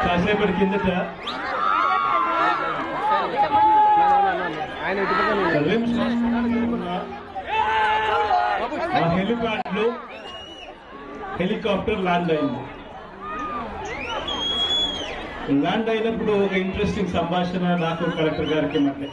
కాసేపటి కిందట ఆయన ఇటు పక్కన ఉన్నాడు. రిమ్స్ హాస్పిటల్ ఉన్న ఆ హెలిప్యాడ్ లో హెలికాప్టర్ ల్యాండ్ అయింది ల్యాండ్ అయినప్పుడు ఒక ఇంట్రెస్టింగ్ సంభాషణ నాకు కలెక్టర్ గారికి మధ్య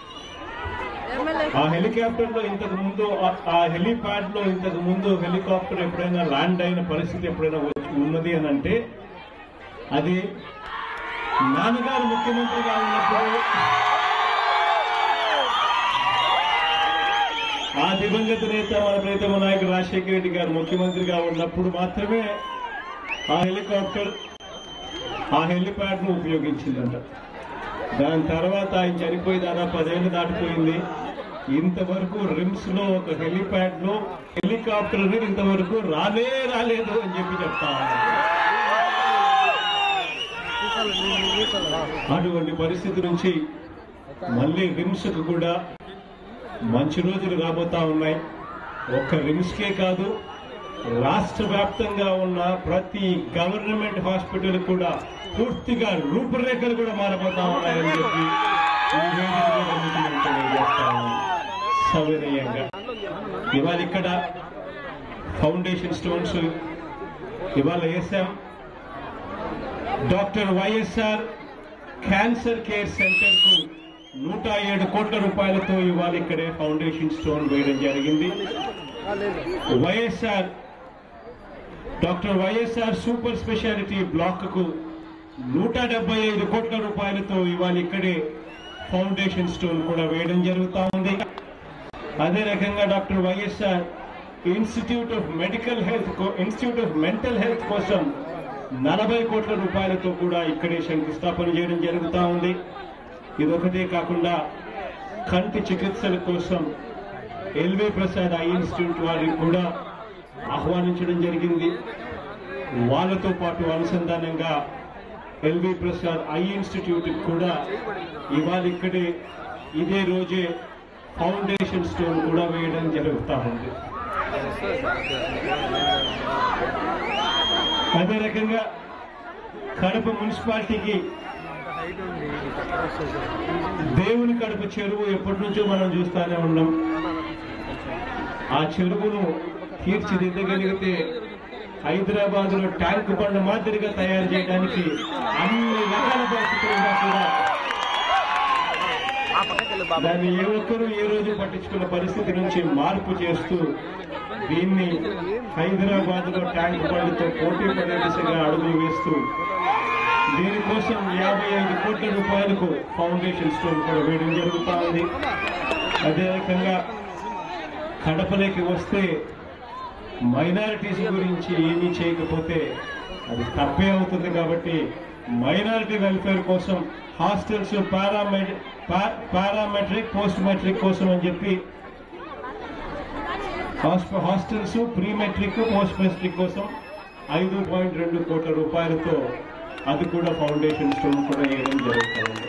ఆ హెలికాప్టర్ లో ఇంతకు ముందు ఆ- ఆ హెలిప్యాడ్ లో ఇంతకు ముందు హెలికాప్టర్ ఎప్పుడైనా ల్యాండ్ అయిన పరిస్థితి ఎప్పుడైనా వచ్చి ఉన్నది అని అంటే అది నాన్నగారు ముఖ్యమంత్రిగా ఉన్నప్పుడు ఆ దివంగత నేత మన ప్రీతమ నాయకుడు రాజశేఖర రెడ్డి గారు ముఖ్యమంత్రిగా ఉన్నప్పుడు మాత్రమే ఆ హెలికాప్టర్ ఆ హెలిప్యాడ్ ను ఉపయోగించిందంట దాని తర్వాత ఆయన చనిపోయి దాదాపు పదేళ్ళు దాటిపోయింది ఇంతవరకు రిమ్స్ లో ఒక హెలిప్యాడ్ లో హెలికాప్టర్ ఇంతవరకు రాలే రాలేదు అని చెప్పి చెప్తా ఉన్నారు. అటువంటి పరిస్థితి నుంచి మళ్ళీ రిమ్స్ కు కూడా మంచి రోజులు రాబోతా ఉన్నాయి ఒక్క రిమ్స్కే కాదు రాష్ట్ర వ్యాప్తంగా ఉన్న ప్రతి గవర్నమెంట్ హాస్పిటల్ కూడా పూర్తిగా రూపురేఖలు కూడా మారబోతా ఉన్నాయని చెప్పి ఈ వేదిక మీద మీకు నేను తెలియజేస్తా ఉన్నాను. సవినయంగా ఇవాళ ఇక్కడ ఫౌండేషన్ స్టోన్స్ ఇవాళ వేసాం doctor YSR cancer care centre కు నూట ఏడు కోట్ల రూపాయలతో ఇవాళ ఇక్కడే ఫౌండేషన్ స్టోన్ వేయడం జరిగింది YSR doctor YSR super speciality block కు నూట డెబ్బై ఐదు కోట్ల రూపాయలతో ఇవాళ ఇక్కడే ఫౌండేషన్ స్టోన్ కూడా వేయడం జరుగుతా ఉంది అదే రకంగా doctor YSR institute of medical health institute of mental health కోసం నలభై కోట్ల రూపాయలతో కూడా ఇక్కడే శంకుస్థాపన చేయడం జరుగుతా ఉంది ఇదొకటే కాకుండా కంటి చికిత్సల కోసం ఎల్వి ప్రసాద్ ఐ ఇన్స్టిట్యూట్ వారిని కూడా ఆహ్వానించడం జరిగింది వాళ్ళతో పాటు అనుసంధానంగా ఎల్వి ప్రసాద్ ఐ ఇన్స్టిట్యూట్ కూడా ఇవాళ ఇక్కడే ఇదే రోజే ఫౌండేషన్ స్టోన్ కూడా వేయడం జరుగుతా ఉంది అదే రకంగా కడప మున్సిపాలిటీకి దేవుని కడప చెరువు ఎప్పటి నుంచో మనం చూస్తానే ఉన్నాం ఆ చెరువును తీర్చిదిద్దగలిగితే హైదరాబాద్ లో ట్యాంక్ బండ మాదిరిగా తయారు చేయడానికి అన్ని రకాల పరిస్థితులుగా కూడా దాన్ని ఏ ఒక్కరూ ఏ రోజు పట్టించుకున్న పరిస్థితి నుంచి మార్పు చేస్తూ దీన్ని హైదరాబాద్ లో ట్యాంక్ బండ్తో పోటీ పడే దిశగా అడుగులు వేస్తూ దీనికోసం యాభై ఐదు కోట్ల రూపాయలకు ఫౌండేషన్ స్టోన్ కూడా వేయడం జరుగుతా ఉంది అదే రకంగా కడపలోకి వస్తే మైనారిటీస్ గురించి ఏమీ చేయకపోతే అది తప్పే అవుతుంది కాబట్టి మైనారిటీ వెల్ఫేర్ కోసం hostels paramed parametric post matric కోసం అని చెప్పి హాస్ప- hostels pre matric post matric కోసం ఐదు పాయింట్ రెండు కోట్ల రూపాయలతో అది కూడా ఫౌండేషన్ స్టోన్ కూడా వేయడం జరుగుతుంది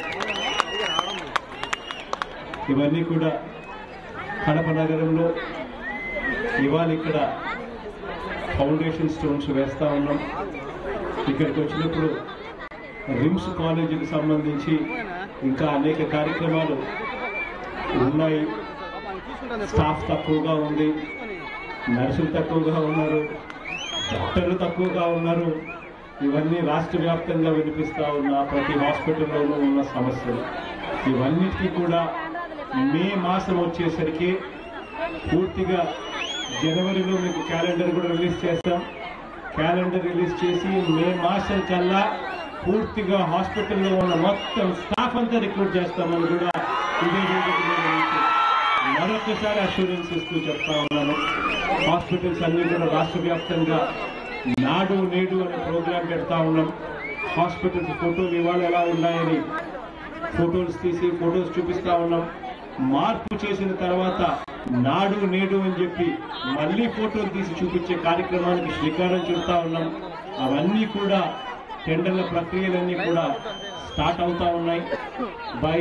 ఇవన్నీ కూడా కడప నగరంలో ఇవాళ ఇక్కడ ఫౌండేషన్ స్టోన్స్ వేస్తా ఉన్నాం ఇక్కడికి వచ్చినప్పుడు రిమ్స్ కాలేజీకి సంబంధించి ఇంకా అనేక కార్యక్రమాలు ఉన్నాయి స్టాఫ్ తక్కువగా ఉంది నర్సులు తక్కువగా ఉన్నారు డాక్టర్లు తక్కువగా ఉన్నారు ఇవన్నీ రాష్ట్ర వ్యాప్తంగా వినిపిస్తా ఉన్న ప్రతి హాస్పిటల్లోనూ ఉన్న సమస్యలు ఇవన్నిటికీ కూడా మే మాసం వచ్చేసరికి పూర్తిగా జనవరిలో మీకు క్యాలెండర్ కూడా రిలీజ్ చేస్తాం క్యాలెండర్ రిలీజ్ చేసి మే మాసం కల్లా పూర్తిగా హాస్పిటల్లో ఉన్న మొత్తం స్టాఫ్ అంతా రిక్రూట్ చేస్తామని కూడా ఇదే వేదిక మీద నుంచి మరొకసారి అష్యూరెన్స్ ఇస్తూ చెప్తా ఉన్నాను హాస్పిటల్స్ అన్ని కూడా రాష్ట్ర వ్యాప్తంగా నాడు నేడు అనే ప్రోగ్రాం పెడతా ఉన్నాం హాస్పిటల్స్ ఫోటోలు ఇవాళ ఎలా ఉన్నాయని ఫోటోస్ తీసి ఫోటోస్ చూపిస్తా ఉన్నాం మార్పు చేసిన తర్వాత నాడు నేడు అని చెప్పి మళ్ళీ ఫోటోలు తీసి చూపించే కార్యక్రమానికి శ్రీకారం చుడతా ఉన్నాం అవన్నీ కూడా టెండర్ల ప్రక్రియలన్నీ కూడా స్టార్ట్ అవుతా ఉన్నాయి బై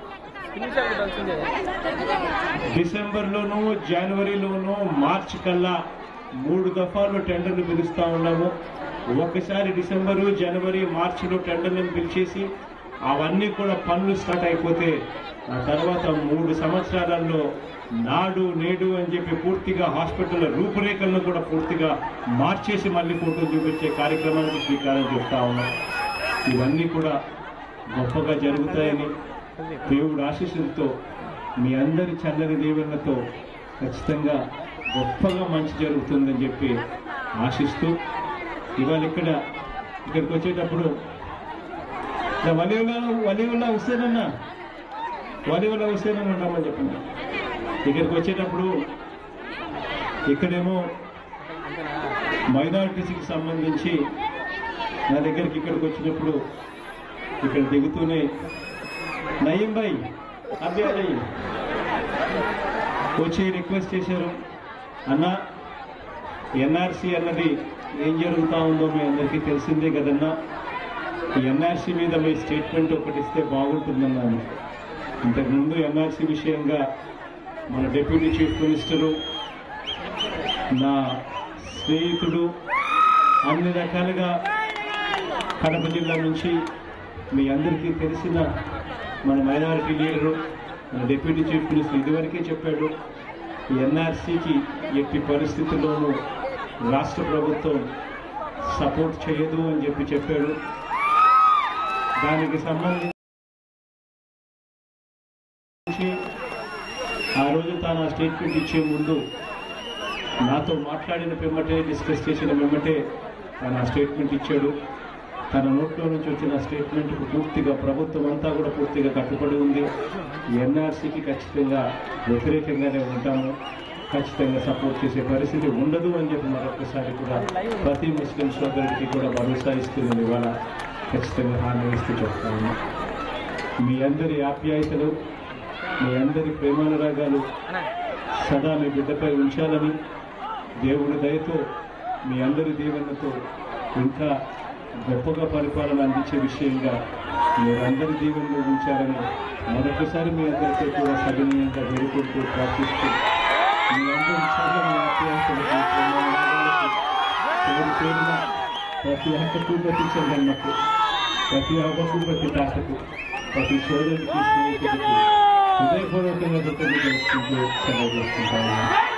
డిసెంబర్లోనూ జనవరిలోనూ మార్చి కల్లా మూడు దఫాలు టెండర్లు పిలుస్తా ఉన్నాము ఒకసారి డిసెంబరు జనవరి మార్చిలో టెండర్లను పిలిచేసి అవన్నీ కూడా పనులు స్టార్ట్ అయిపోతే ఆ తర్వాత మూడు సంవత్సరాలలో నాడు నేడు అని చెప్పి పూర్తిగా హాస్పిటల్ రూపురేఖలను కూడా పూర్తిగా మార్చేసి మళ్ళీ ఫోటో చూపించే కార్యక్రమానికి శ్రీకారం చుడతా ఉన్నాం ఇవన్నీ కూడా గొప్పగా జరుగుతాయని దేవుడు ఆశీస్సులతో మీ అందరి చల్లని దీవెనలతో ఖచ్చితంగా గొప్పగా మంచి జరుగుతుందని చెప్పి ఆశిస్తూ ఇవాళ ఇక్కడ ఇక్కడికి వచ్చేటప్పుడు వలివల వలివల హుసేనన్న వలివల హుసేనన్న ఉండమని చెప్పండి ఇక్కడికి వచ్చేటప్పుడు ఇక్కడేమో మైనారిటీస్కి సంబంధించి నా దగ్గరికి ఇక్కడికి వచ్చినప్పుడు ఇక్కడ దిగుతూనే నయీం భాయ్ అభ్యర్థి వచ్చి రిక్వెస్ట్ చేశారు అన్న ఎన్ఆర్సీ అన్నది ఏం జరుగుతా ఉందో మీ అందరికీ తెలిసిందే కదన్నా ఎన్ఆర్సీ మీద మీ స్టేట్మెంట్ ఒకటి ఇస్తే బాగుంటుందన్నాను ఇంతకుముందు ఎన్ఆర్సీ విషయంగా మన డిప్యూటీ చీఫ్ మినిస్టరు నా స్నేహితుడు అన్ని రకాలుగా కడప జిల్లా నుంచి మీ అందరికీ తెలిసిన మన మైనారిటీ లీడరు మన డిప్యూటీ చీఫ్ మినిస్టర్ ఇదివరకే చెప్పాడు ఎన్ఆర్సీకి ఎట్టి పరిస్థితుల్లోనూ రాష్ట్ర ప్రభుత్వం సపోర్ట్ చేయదు అని చెప్పి చెప్పాడు దానికి సంబంధించి ఆ రోజు తాను ఆ స్టేట్మెంట్ ఇచ్చే ముందు నాతో మాట్లాడిన పిమ్మటే డిస్కస్ చేసిన పిమ్మటే తను ఆ స్టేట్మెంట్ ఇచ్చాడు తన నోట్లో నుంచి వచ్చిన స్టేట్మెంట్కు పూర్తిగా ప్రభుత్వం అంతా కూడా పూర్తిగా కట్టుబడి ఉంది ఎన్ఆర్సీకి ఖచ్చితంగా వ్యతిరేకంగానే ఉంటాము ఖచ్చితంగా సపోర్ట్ చేసే పరిస్థితి ఉండదు అని చెప్పి మరొకసారి కూడా ప్రతి ముస్లిం సోదరుడికి కూడా భరోసా ఇస్తుంది ఇవాళ ఖచ్చితంగా హామీ ఇస్తూ చెప్తాను మీ అందరి ఆప్యాయతలు మీ అందరి ప్రేమానురాగాలు సదా మీ బిడ్డపై ఉంచాలని దేవుడి దయతో మీ అందరి దీవెనతో ఇంకా గొప్పగా పరిపాలన అందించే విషయంగా మీరందరి దీవెనలు ఉంచాలని మరొకసారి మీ అందరితో కూడా సవినీయంగా వేడుకుంటూ ప్రార్థిస్తూ మీ అందరి చల్లని ఆప్యాయతలకు, ప్రేమానురాగాలకు పేరు పేరున ప్రతి హక్కకు ప్రతి చెల్లెమ్మకు ప్రతి అవ్వకు ప్రతి తాతకు ప్రతి సోదరుడికి స్నేహితుడికి హృదయపూర్వకంగా కృతజ్ఞతలు సెలవు చేసుకుంటాను